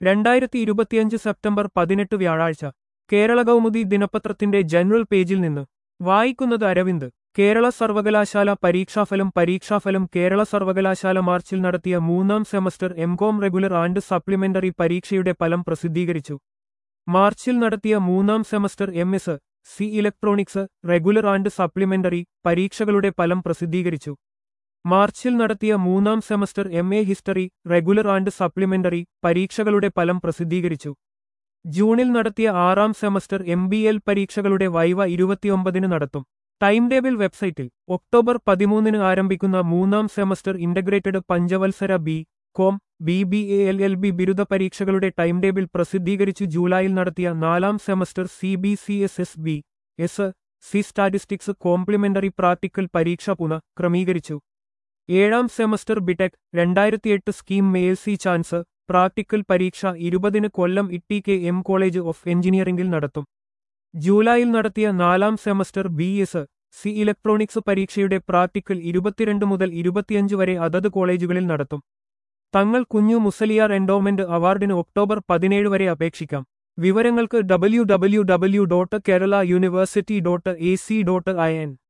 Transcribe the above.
രണ്ടായിരത്തി ഇരുപത്തിയഞ്ച് സെപ്റ്റംബർ പതിനെട്ട് വ്യാഴാഴ്ച കേരള കൗമുദി ദിനപത്രത്തിന്റെ ജനറൽ പേജിൽ നിന്ന് വായിക്കുന്നത് അരവിന്ദ് കേരള സർവകലാശാല പരീക്ഷാഫലം പരീക്ഷാഫലം കേരള സർവകലാശാല മാർച്ചിൽ നടത്തിയ മൂന്നാം semester M Com regular and supplementary പരീക്ഷയുടെ ഫലം പ്രസിദ്ധീകരിച്ചു മാർച്ചിൽ നടത്തിയ മൂന്നാം semester M S C electronics regular and supplementary പരീക്ഷകളുടെ ഫലം പ്രസിദ്ധീകരിച്ചു മാർച്ചിൽ നടത്തിയ മൂന്നാം semester M A history regular and supplementary പരീക്ഷകളുടെ ഫലം പ്രസിദ്ധീകരിച്ചു ജൂണിൽ നടത്തിയ ആറാം സെമസ്റ്റർ എം ബി എൽ പരീക്ഷകളുടെ വൈവ ഇരുപത്തിയൊമ്പതിന് നടത്തും ടൈം ടേബിൾ വെബ്സൈറ്റിൽ ഒക്ടോബർ പതിമൂന്നിന് ആരംഭിക്കുന്ന മൂന്നാം സെമസ്റ്റർ ഇന്റഗ്രേറ്റഡ് പഞ്ചവത്സര B com B B A L L B ബിരുദ പരീക്ഷകളുടെ ടൈം ടേബിൾ പ്രസിദ്ധീകരിച്ചു ജൂലൈയിൽ നടത്തിയ നാലാം semester C B C S S B S C statistics complementary practical പരീക്ഷ പുനഃ ക്രമീകരിച്ചു ഏഴാം സെമസ്റ്റർ ബിടെക് രണ്ടായിരത്തിയെട്ട് സ്കീം മെയിൽ സി ചാൻസ് പ്രാക്ടിക്കൽ പരീക്ഷ ഇരുപതിന് Kollam T K M college of എഞ്ചിനീയറിംഗിൽ നടത്തും ജൂലൈയിൽ നടത്തിയ നാലാം semester B S C electronics പരീക്ഷയുടെ പ്രാക്ടിക്കൽ ഇരുപത്തിരണ്ട് മുതൽ ഇരുപത്തിയഞ്ച് വരെ അതത് കോളേജുകളിൽ നടത്തും തങ്ങൾ കുഞ്ഞു മുസലിയാർ എൻഡോമെന്റ് അവാർഡിന് ഒക്ടോബർ പതിനേഴ് വരെ അപേക്ഷിക്കാം വിവരങ്ങൾക്ക് W W W dot Kerala university dot A C dot I N